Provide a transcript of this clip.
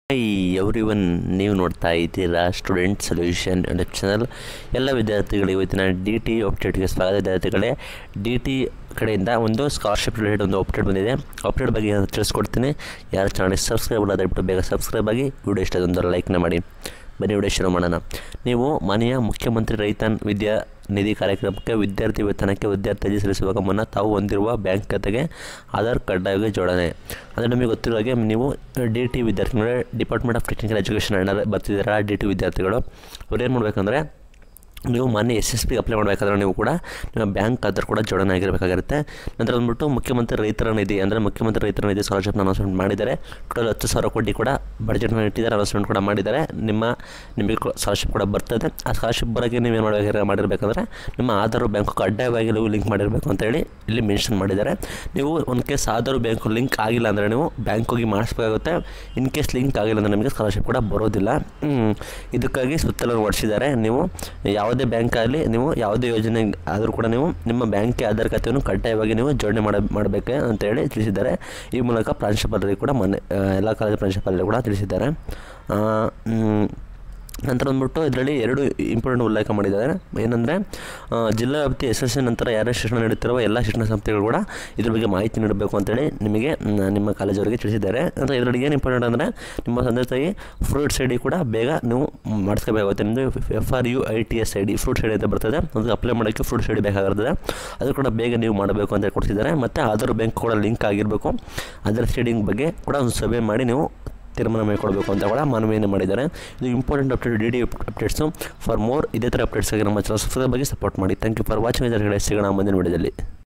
High every one ನೀವು ನೋಡ್ತಾ ಇದ್ದೀರಾ ಸ್ಟೂಡೆಂಟ್ ಸೊಲ್ಯೂಷನ್ ಯೂಟ್ಯೂಬ್ ಚಾನಲ್ ಎಲ್ಲ ವಿದ್ಯಾರ್ಥಿಗಳಿಗೆ ಇವತ್ತಿನ ಡಿ ಟಿ ಅಪ್ಡೇಟ್ಗೆ ಸ್ವಾಗತ ವಿದ್ಯಾರ್ಥಿಗಳೇ ಡಿ ಟಿ ಕಡೆಯಿಂದ ಒಂದು ಸ್ಕಾಲರ್ಶಿಪ್ ರಿಲೇಟೆಡ್ ಒಂದು ಅಪ್ಡೇಟ್ ಬಂದಿದೆ ಅಪ್ಡೇಟ್ ಬಗ್ಗೆ ನಾನು ತಿಳಿಸ್ಕೊಡ್ತೀನಿ ಯಾರು ಚಾನಲ್ ಸಬ್ಸ್ಕ್ರೈಬ್ ಅಲ್ಲ ದಯವಿಟ್ಟು ಬೇಗ ಸಬ್ಸ್ಕ್ರೈಬ್ ಆಗಿ ವಿಡಿಯೋ ಇಷ್ಟ ಒಂದು ಲೈಕ್ನ ಮಾಡಿ ಬನ್ನಿ ವಿಡಿಯೋ ಶುರು ಮಾಡೋಣ ನೀವು ಮಾನ್ಯ ಮುಖ್ಯಮಂತ್ರಿ ರೈತ ವಿದ್ಯಾ ನಿಧಿ ಕಾರ್ಯಕ್ರಮಕ್ಕೆ ವಿದ್ಯಾರ್ಥಿ ವೇತನಕ್ಕೆ ವಿದ್ಯಾರ್ಥಿ ಅರ್ಜಿ ಸಲ್ಲಿಸುವಾಗ ಮುನ್ನ ತಾವು ಹೊಂದಿರುವ ಬ್ಯಾಂಕ್ ಖಾತೆಗೆ ಆಧಾರ್ ಕಡ್ಡಾಯವಾಗಿ ಜೋಡಣೆ ಅಂದರೆ ನಿಮಗೆ ಗೊತ್ತಿರೋ ಹಾಗೆ ನೀವು ಡಿ ಟಿ ವಿದ್ಯಾರ್ಥಿಗಳು department of technical education under ಬರ್ತಿದ್ದೀರಾ ಡಿ ಟಿ ವಿದ್ಯಾರ್ಥಿಗಳು ಅವ್ರು ಏನು ಮಾಡಬೇಕಂದ್ರೆ ನೀವು ಮೊನ್ನೆ ಎಸ್ ಎಸ್ ಪಿಗೆ ಅಪ್ಲೈ ಮಾಡಬೇಕಾದ್ರೆ ನೀವು ಕೂಡ ನಿಮ್ಮ ಬ್ಯಾಂಕ್ ಆಧಾರ್ ಕೂಡ ಜೋಡಣೆ ಆಗಿರಬೇಕಾಗಿರುತ್ತೆ ನಂತರ ಬಂದ್ಬಿಟ್ಟು ಮುಖ್ಯಮಂತ್ರಿ ರೈತರ ನಿಧಿ ಅಂದರೆ ಮುಖ್ಯಮಂತ್ರಿ ರೈತರ ನಿಧಿ ಸ್ಕಾಲರ್ಶಿಪ್ನ ಅನೌನ್ಸ್ಮೆಂಟ್ ಮಾಡಿದ್ದಾರೆ ಟೋಟಲ್ ಹತ್ತು ಸಾವಿರ ಕೋಟಿ ಕೂಡ ಬಡ್ಜೆಟ್ನ ಇಟ್ಟಿದ್ದಾರೆ ಅನೌನ್ಸ್ಮೆಂಟ್ ಕೂಡ ಮಾಡಿದ್ದಾರೆ ನಿಮ್ಮ ನಿಮಗೆ ಸ್ಕಾಲರ್ಶಿಪ್ ಕೂಡ ಬರ್ತದೆ ಆ ಸ್ಕಾಲರ್ಶಿಪ್ ಬರೋಕ್ಕೆ ನೀವೇನು ಮಾಡಬೇಕು ಮಾಡಿರಬೇಕಂದ್ರೆ ನಿಮ್ಮ ಆಧಾರ್ ಬ್ಯಾಂಕ್ ಕಡ್ಡಾಯವಾಗಿ ನೀವು ಲಿಂಕ್ ಮಾಡಿರಬೇಕು ಅಂತೇಳಿ ಇಲ್ಲಿ ಮೆನ್ಷನ್ ಮಾಡಿದ್ದಾರೆ ನೀವು ಒಂದು ಕೇಸ್ ಆಧಾರ್ ಬ್ಯಾಂಕ್ ಲಿಂಕ್ ಆಗಿಲ್ಲ ಅಂದರೆ ನೀವು ಬ್ಯಾಂಕ್ ಹೋಗಿ ಮಾಡಿಸ್ಬೇಕಾಗುತ್ತೆ ಇನ್ ಕೇಸ್ ಲಿಂಕ್ ಆಗಿಲ್ಲ ಅಂದರೆ ನಿಮಗೆ ಸ್ಕಾಲರ್ಶಿಪ್ ಕೂಡ ಬರೋದಿಲ್ಲ ಹ್ಮ್. ಇದಕ್ಕಾಗಿ ಸುತ್ತಲೂ ಹೊಡಿಸಿದ್ದಾರೆ ನೀವು ಯಾವುದೇ ಬ್ಯಾಂಕ್ ಆಗಲಿ ನೀವು ಯಾವುದೇ ಯೋಜನೆ ಆದರೂ ಕೂಡ ನೀವು ನಿಮ್ಮ ಬ್ಯಾಂಕ್ಗೆ ಆಧಾರ್ ಖಾತೆಯನ್ನು ಕಡ್ಡಾಯವಾಗಿ ನೀವು ಜೋಡಣೆ ಮಾಡ ಮಾಡಬೇಕು ಅಂತೇಳಿ ತಿಳಿಸಿದ್ದಾರೆ ಈ ಮೂಲಕ ಪ್ರಾಂಶುಪಾಲರಿಗೆ ಕೂಡ ಮೊನ್ನೆ ಆ, ಎಲ್ಲ ಕಾಲೇಜು ಪ್ರಾಂಶುಪಾಲರಿಗೆ ಕೂಡ ತಿಳಿಸಿದ್ದಾರೆ ಆ, ಮ್, ನಂತರ ಬಂದ್ಬಿಟ್ಟು ಇದರಲ್ಲಿ ಎರಡು ಇಂಪಾರ್ಟೆಂಟ್ ಉಲ್ಲೇಖ ಮಾಡಿದ್ದಾರೆ ಏನಂದರೆ ಜಿಲ್ಲಾ ವ್ಯಾಪ್ತಿ ಎಸ್ ಎಸ್ ಸಿ ನಂತರ ಯಾರ್ಯಾರು ಶಿಕ್ಷಣ ನೀಡುತ್ತಿರುವ ಎಲ್ಲ ಶಿಕ್ಷಣ ಸಂಸ್ಥೆಗಳು ಕೂಡ ಇದ್ರ ಬಗ್ಗೆ ಮಾಹಿತಿ ನೀಡಬೇಕು ಅಂತೇಳಿ ನಿಮಗೆ ಮ್, ನಿಮ್ಮ ಕಾಲೇಜವರಿಗೆ ತಿಳಿಸಿದ್ದಾರೆ ಅಂದರೆ ಇದರಲ್ಲಿ ಏನು ಇಂಪಾರ್ಟೆಂಟ್ ಅಂದರೆ ನಿಮ್ಮ ತಂದೆ ತಾಯಿ ಫ್ರೂಟ್ಸ್ ಐ ಡಿ ಕೂಡ ಬೇಗ ನೀವು ಮಾಡಿಸ್ಕೋಬೇಕಾಗುತ್ತೆ ನಿಮ್ಮದು F R U I T S I D fruits I D ಅಂತ ಬರ್ತದೆ ಅದಕ್ಕೆ ಅಪ್ಲೈ ಮಾಡೋಕ್ಕೆ ಫ್ರೂಟ್ಸ್ ಐ ಡಿ ಬೇಕಾಗಿರ್ತದೆ ಅದು ಕೂಡ ಬೇಗ ನೀವು ಮಾಡಬೇಕು ಅಂತ ಕೊಡ್ತಿದ್ದಾರೆ ಮತ್ತು ಆಧಾರ್ ಬ್ಯಾಂಕ್ ಕೂಡ ಲಿಂಕ್ ಆಗಿರಬೇಕು ಅದರ ಸ್ಟೇಡಿಂಗ್ ಬಗ್ಗೆ ಕೂಡ ಒಂದು ಸಭೆ ಮಾಡಿ ನೀವು ತೀರ್ಮಾನ ಮಾಡಿಕೊಡ್ಬೇಕು ಅಂತ ಕೂಡ ಮನವಿಯನ್ನು ಮಾಡಿದ್ದಾರೆ ಇದು important update D D updates for more ಇದೇ ಥರ ಅಪ್ಡೇಟ್ಸ್ಗಾಗಿ ನಮ್ಮ ಚಾನಲ್ ಬಗ್ಗೆ ಸಪೋರ್ಟ್ ಮಾಡಿ ಥ್ಯಾಂಕ್ ಯು ಫಾರ್ ವಾಚಿಂಗ್ ವಿದ್ಯಾರ್ಥಿಗಳೇ ಸಿಗೋಣ ಮುಂದಿನ ವಿಡಿಯೋದಲ್ಲಿ